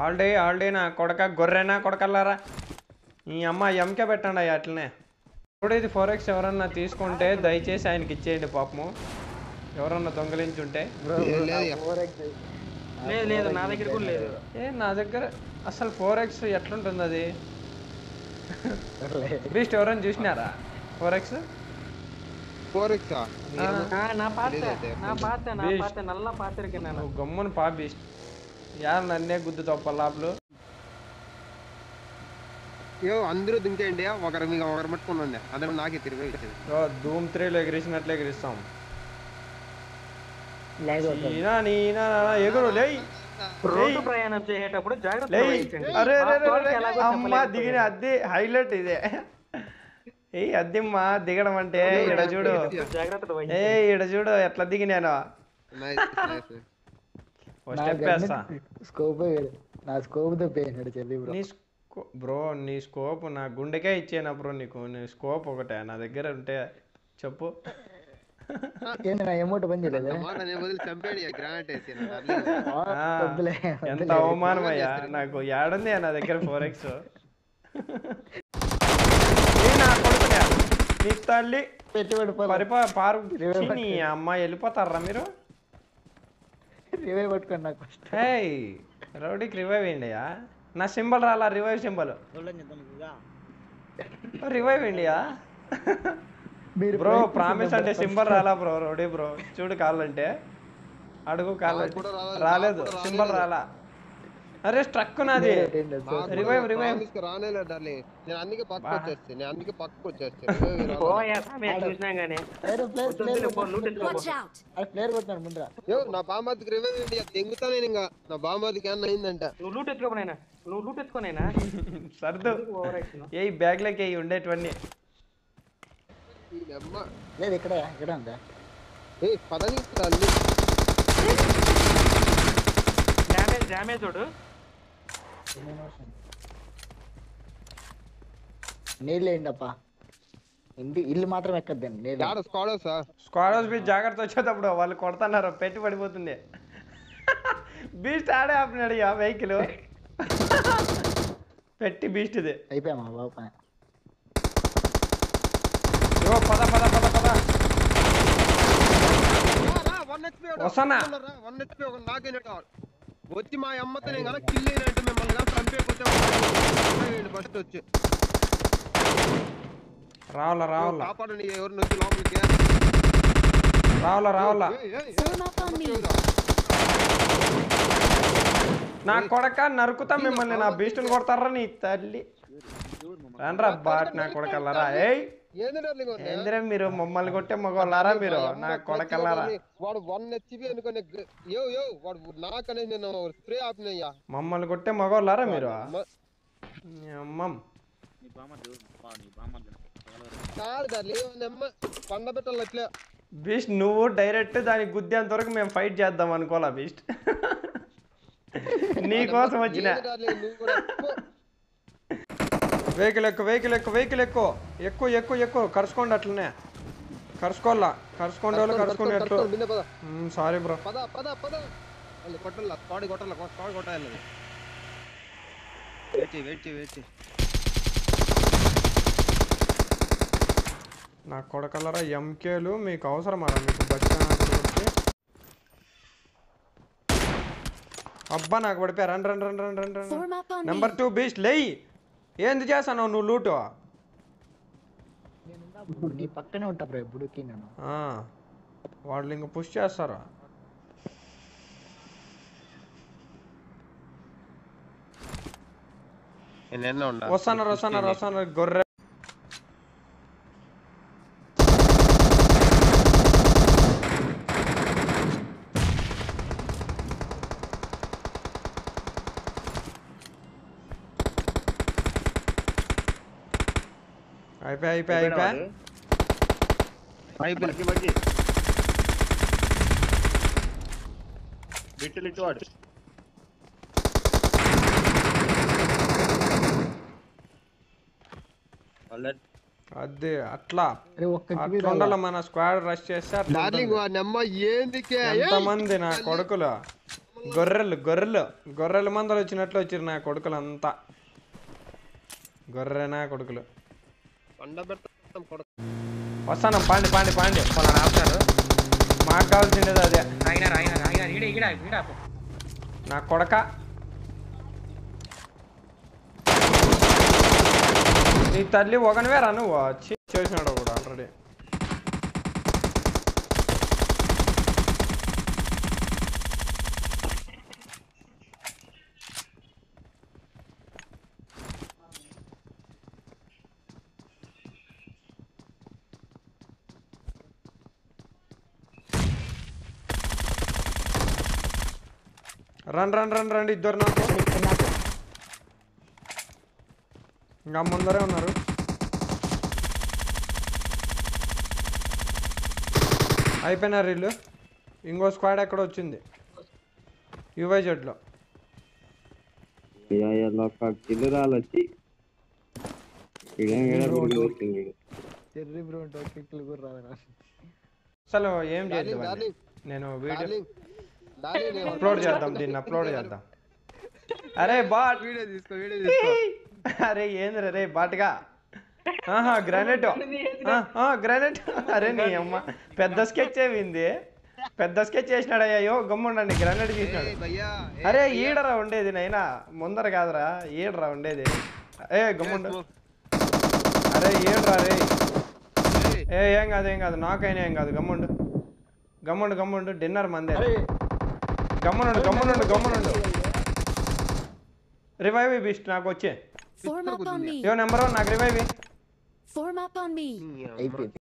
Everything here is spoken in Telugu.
ఆల్డే ఆల్డే నా కొడక గొర్రెనా కొడకల్లారా ఈ అమ్మ ఎంకే పెట్టండి అయ్యా అట్లనే ఇప్పుడు ఇది ఫోర్ ఎక్స్ ఎవరన్నా తీసుకుంటే దయచేసి ఆయనకి ఇచ్చేయండి పాపము ఎవరన్నా దొంగలించుంటే ఏం లేదు ఫోర్ ఎక్స్ లేదు లేదు నా దగ్గర కూడా లేదు ఏ నా దగ్గర అసలు ఫోర్ ఎక్స్ ఎట్లుంటుంది అది బీస్ట్ ఎవరైనా చూసినారా ఫోర్ ఎక్స్ ఫోర్ ఎక్స్ ఆ, నా పాత లేదైతే. నా పాత నా బీస్ట్. పాత నల్ల పాత ఇருக்கு నేను నువ్వు గమ్మున పా బీస్ట్ యారు నన్నే గుద్దుతావు పల్లాపులు యో అందరూ దింకేయండి ఒకరు మీకు ఒకరు పట్టుకుని అందరూ నాకే తిరిగి ఇచ్చేది ఓ, ధూమ్ త్రీలో ఎగిరిసినట్లు ఎగిరిస్తాం లేదు ఈనా నీనా నానా ఎగురు లేయ్ రోడ్డు ప్రయాణం చేసేటప్పుడు జాగ్రత్త లేయ్ వహించండి. అరే అరే అరే, వాస్తవానికి అరే ఎలాగో అమ్మ చెప్పలేకపోయాను. దిగిన అద్దె హైలైట్ ఇదే ఏ అద్దెమ్మా దిగడం అంటే ఇడ చూడు జాగ్రత్తలు ఏ వహించండి ఇడ చూడు ఎట్లా దిగినాను నైస్ నైస్ ఓ స్టెప్ వేస్తా స్కోప్ నా స్కోప్ తప్పినాడు చెల్లి బ్రో నీ స్కో బ్రో నీ స్కోప్ నా గుండెకే ఇచ్చేనా బ్రో నీకు నీ స్కోప్ ఒకటే నా దగ్గర ఉంటే చెప్పు ఏంటి నా ఎమౌంట్ పని చేయలేదు మాట నేను వదిలి చంపేడి గ్రానైట్ వేసి ఆ, వద్దులే, ఎంత అవమానం అయ్యా నాకు ఏడుంది నా దగ్గర ఫోర్ ఎక్స్ నా కొడుకునే నీ తల్లి పెట్టుబడి పరిపా పారు ఛీ, నీ అమ్మ వెళ్ళిపోతారా మీరు రివైవ్ పట్టుకోండి నాకు ఫస్ట్ హే రౌడీకి రివైవ్ అయ్యిండియా నా సింబల్ రాలా రివైవ్ సింబల్ రివైవ్ అయ్యిండియా మీరు బ్రో ప్రామిస్ అంటే సింబల్ రాలా బ్రో రౌడీ బ్రో చూడు కావాలంటే అడుగు కావాలంటే కూడా రాలేదు, రాలేదు నాకు కూడా సింబల్ రాలా అరే స్ట్రక్ నాది రివైవ్ రివైవ్ రానేలే డార్లింగ్ నేను అందుకే పక్కకు వచ్చేస్తే నేను అందుకే పక్కకు వచ్చేస్తే పోయా సామి చూసినా గానీ ప్లేయర్ ప్లేయర్ వద్దు, పో, లూట్ ఎత్తుకో, పో. Watch out! అది ప్లేయర్ కొట్టినాడు ముందర యో నా బామ్మదికి రివైవ్ ఏంటి తెంగుతా నేను ఇంకా నా బామ్మదికి ఏమన్నా అయిందంట నువ్వు లూట్ ఎత్తుకోనైనా నువ్వు లూట్ ఎత్తుకోనైనా సర్దు ఓవర్ యాక్షన్ ఏ బ్యాగ్లోకి అయ్యి ఉండేటివన్నీ ఈ అమ్మ లేదు ఇక్కడ ఇక్కడ ఉందా ఏ పదని తల్లి డ్యామేజ్ డ్యామేజ్ చూడు నీళ్ళు వేయండి అప్ప ఇంటి ఇల్లు మాత్రం ఎక్కద్దండి నీళ్ళు యాడ స్క్వాడోసా స్క్వాడ్ హౌస్ బీచ్ జాగ్రత్త వచ్చేటప్పుడు వాళ్ళు కొడుతున్నారు పెట్టి పడిపోతుంది బీస్ట్ ఆడే ఆపినాడు ఆ వెహికల్ పెట్టి బీస్ట్ ఇది అయిపోయామా బాబు పని. ఓ పద పద పద పద వన్ హెచ్పి వస్తానా? వన్ హెచ్పి ఒక నాకైనట్టు వచ్చి మా అమ్మతో నేను కనుక కిల్ అయినట్టు మిమ్మల్ని కనుక చంపేయకపోతే ఫస్ట్ వచ్చి రావాలా రావాలా కాపాడండి ఎవరిని వచ్చి లోపలికి రావాలా రావాలా ఏయ్, ఏయ్, ఏయ్. Form up on me! నా కొడక నరుకుతా మిమ్మల్ని నా బీస్టుని కొడతారా నీ తల్లి రండ్రా బాట్ నా కొడకల్లారా ఏయ్ ఏంది డార్లింగ్ వన్? ఏందిరా మీరు మమ్మల్ని కొట్టే మగవాళ్ళారా మీరు నా కొడకల్లారా వాడు వన్ హెచ్పి అనుకునే యో యో వాడు నాకనే నేను స్ప్రే ఆపినయ్యా మమ్మల్ని కొట్టే మగవాళ్ళారా మీరు అమ్మం కాదు డార్లింగ్ అమ్మ పండ పెట్టాలి అట్లే బీస్ట్ నువ్వు డైరెక్ట్ దానికి గుద్దేంత వరకు మేము ఫైట్ చేద్దాం అనుకోవాలా బీస్ట్ నీ కోసం వచ్చిన ఏంది డార్లింగ్ నువ్వు కూడా పో. వెహికల్ ఎక్కువ వెహికల్ ఎక్కువ వెహికల్ ఎక్కువ ఎక్కువ ఎక్కువ ఎక్కువ కరుసుకోండి అట్లనే కరుసుకోవాలా కరుసుకోండి వాళ్ళు కరుసుకోండి ఎట్లు కట్టుకో, బిన్నె పద సారీ బ్రో పద పద పద వాళ్ళు కొట్టాల స్క్వాడ్ కొట్టాల స్క్వాడ్ కొట్టాలి వెయిట్ చేయి వెయిట్ చేయి వెయిట్ చేయి నా కొడకలరా ఎంకేలు మీకు అవసరమా మీకు బతికి అబ్బా నాకు పడిపోయా రండి రండి రండి రండి రండి Form రండి up on me! Number two beast లేయ్ ఏంది చేస్తాను నువ్వు లూటు ఇప్పుడు నీ పక్కనే ఉంటా బ్రో ఎప్పుడుకి నేను ఆ, వాళ్ళు ఇంక పుష్ చేస్తారా నేను ఎన్న ఉండా వస్తున్నారు వస్తున్నారు వస్తున్నారు గొర్రె అయిపోయి అయిపోయి అయిపోయి అయిపోయింది బిట్టులు ఇటు వాడు ఆల్రెడీ అది అట్లా అరే ఒక్క కివి అట్లా ఉండాలి మన స్క్వాడ్ రష్ చేస్తే అట్లా డార్లింగ్ ఉంటుంది. వాడి అమ్మ ఏందికే ఎంతమంది నా కొడుకులు అమ్మ గొర్రెలు గొర్రెలు గొర్రెల మందలు వచ్చినట్లు వచ్చిరు నా కొడుకులంతా గొర్రె నా కొడుకులు పండ పెడతాం కొడక వస్తాను పాండి పాండి పాండి వాళ్ళని ఆపుతారు మాకు కావాల్సిండేది అదే ఆగినారు ఆగినారు ఆగినారు ఈడ ఈడ ఈడ ఆపు. నా కొడక నీ తల్లి ఒకనివేరా నువ్వు ఛీ, చేసినాడు కూడా ఆల్రెడీ రన్ రన్ రన్ రండి ఇద్దరు నాకు ఇంకా ముందరే ఉన్నారు అయిపోయినారు వీళ్ళు ఇంకో స్క్వాడ్ ఎక్కడ వచ్చింది యువై జడ్లో కిల్లు రాలొచ్చి చెర్రీ బ్రో కిక్లు కూడా రాదు అసలు ఏం డార్లింగ్, చేద్దాం డార్లింగ్. నేను వీడియో డార్లింగ్ డార్లింగ్ నేను అప్లోడ్ చేద్దాం దీన్ని అప్లోడ్ చేద్దాం అరే బాట్ వీడియో తీసుకో వీడియో తీసుకో అరే ఏంది రే బాట్గా ఆహా గ్రానైట్ గ్రానైట్ అరే నీ అమ్మ పెద్ద స్కెచ్ ఏమింది పెద్ద స్కెచ్ చేసినాడు అయ్యో గమ్ముండండి గ్రానైట్ తీసినాడు ఏయ్ భయ్యా ఏయ్ అరే ఈడరా ఉండేది నైనా ముందర కాదురా ఈడరా ఉండేది ఏ గమ్ముండు అరే ఈడరా రే ఏయ్, ఏ ఏం కాదు ఏం కాదు నాకైనా ఏం కాదు గమ్ముండు గమ్ముండు గమ్ముండు డిన్నర్ మందే గమ్మునుండు గమ్మునుండు గమ్మునుండు రివైవ్ బీస్ట్ నాకు వచ్చే Form up on me. Yo number one నాకు revive Form up on me. నీ అమ్మ. అయిపోయింది